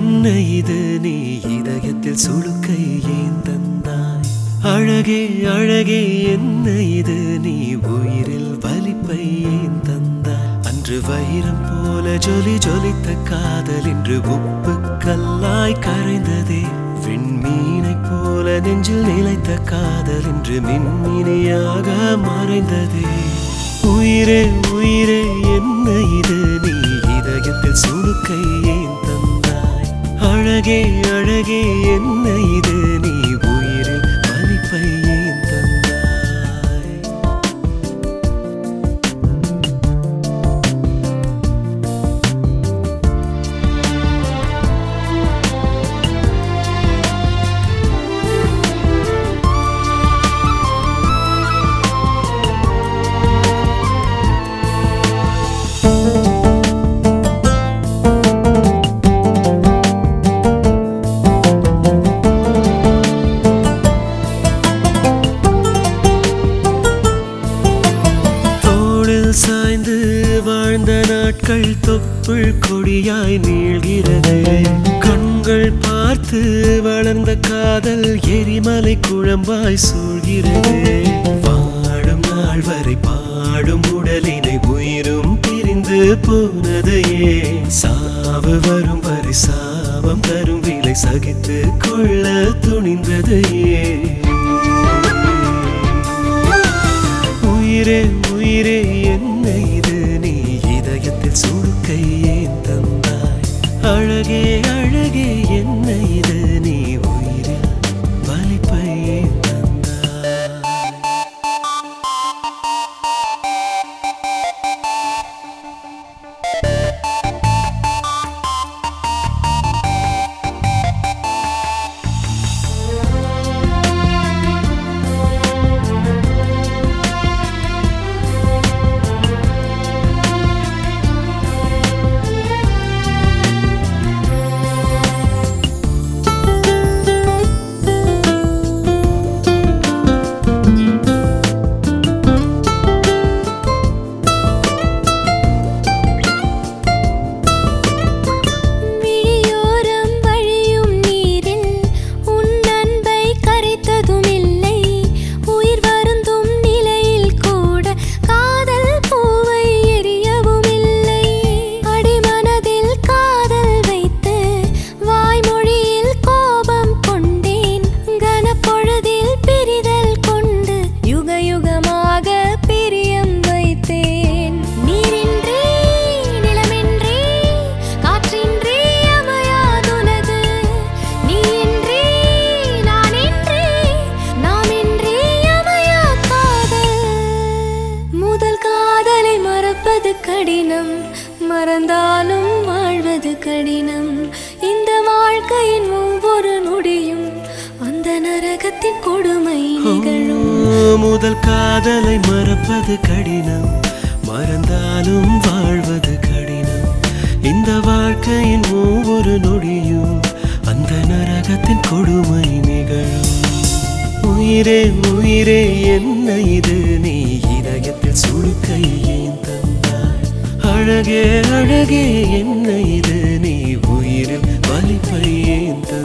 என்ன இது நீ இதயத்தில் சுழுக்கை ஏன் தந்தாய் அழகே அழகே என்ன இது நீ உயிரில் வலிப்பை ஏன் தந்தாய் அன்று வைரம் போல ஜொலி ஜொலித்த காதல் இன்று உப்பு கல்லாய் கரைந்ததே விண்மீனைப் போல நெஞ்சில் நிலைத்த காதல் இன்று மின்மினியாக மறைந்ததே உயிரே உயிரே என்ன இது நீ இதயத்தில் சுழுக்கை ஏன் தந்தாய் அழகே அழகே என்ன இது நீ உயிரில் வலிப்பை ஏன் தந்தாய் தோளில் சாய்ந்து வாழ்ந்த நாட்கள் தொப்புள் கொடியாய் நீள்கிறது கண்கள் பார்த்து வளர்ந்த காதல் எரிமலை குழம்பாய் சூழ்கிறது வாழும் நாள் வரை பாடும் உடலினை உயிரும் பிரிந்து போனது ஏன் சாவு வரும் வரை சாபம் தரும் விலை சகித்து கொள்ள துணிந்தது ஏன் உயிரே உயிரே என்ன இது நீ இதயத்தில் சுழுக்கை ஏன் தந்தாய் அழகே அழகே என்ன இது நீ உயிரில் வலிப்பை ஏன் தந்தாய் விழியோரம் வழியும் நீரில் உன் அன்பை கரைத்ததும் இல்லை உயிர் வருந்தும் நிலையில் கூட காதல் பூவை எரியவும் இல்லை அடிமனதில் காதல் வைத்து வாய்மொழியில் கோபம் கொண்டேன் கனப்பொழுதில் பிரிதல் கொண்டு யுக யுகமாக பிரியம் வைத்தேன் நீரின்றி நிலமின்றி காற்றின்றி அமையாதுலகு நீயின்றி நானின்றி நாமின்றி அமையா காதல் முதல் காதலை மறப்பது கடினம் மறந்தாலும் வாழ்வது கடினம் இந்த வாழ்க்கையின் ஒவ்வொரு நொடியும் அந்த நரகத்தின் கொடுமை நிகழும் முதல் காதலை மறப்பது கடினம் மறந்தாலும் வாழ்வது கடினம் இந்த வாழ்க்கையின் ஒவ்வொரு நொடியும் அந்த நரகத்தின் கொடுமை நிகழும் உயிரே உயிரே என்ன இது நீ இதயத்தில் சுழுக்கை ஏன் தந்தாய் அழகே அழகே என்ன இது நீ உயிரில் வலிப்பை ஏன் தந்தாய்